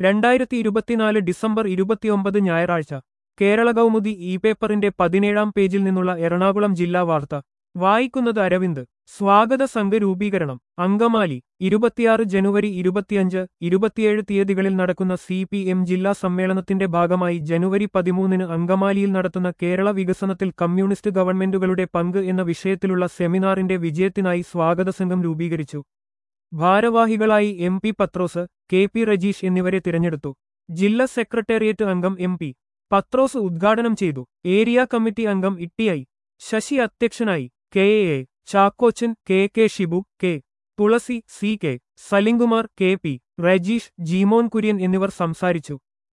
രണ്ടായിരത്തി ഇരുപത്തിനാല് ഡിസംബർ ഇരുപത്തിയൊമ്പത് ഞായറാഴ്ച കേരള കൗമുദി ഇ പേപ്പറിന്റെ പതിനേഴാം പേജിൽ നിന്നുള്ള എറണാകുളം ജില്ലാ വാർത്ത വായിക്കുന്നത് അരവിന്ദ് സ്വാഗത സംഘ രൂപീകരണം അങ്കമാലി ഇരുപത്തിയാറ് ജനുവരി ഇരുപത്തിയഞ്ച് ഇരുപത്തിയേഴ് തീയതികളിൽ നടക്കുന്ന സി പി എം ജില്ലാ സമ്മേളനത്തിന്റെ ഭാഗമായി ജനുവരി പതിമൂന്നിന് അങ്കമാലിയിൽ നടത്തുന്ന കേരള വികസനത്തിൽ കമ്മ്യൂണിസ്റ്റ് ഗവൺമെന്റുകളുടെ പങ്ക് എന്ന വിഷയത്തിലുള്ള സെമിനാറിന്റെ വിജയത്തിനായി സ്വാഗത സംഘം രൂപീകരിച്ചു ഭാരവാഹികളായി M P Pathros K P Rajeesh എന്നിവരെ തിരഞ്ഞെടുത്തു ജില്ലാ സെക്രട്ടേറിയറ്റ് അംഗം എം പി പത്രോസ് ഉദ്ഘാടനം ചെയ്തു ഏരിയ കമ്മിറ്റി അംഗം ഇട്ടിഐ ശശി അധ്യക്ഷനായി K A Chackochan K K Shibu K Thulasi C K Salimkumar K P Rajeesh Jeemon Kurian എന്നിവർ സംസാരിച്ചു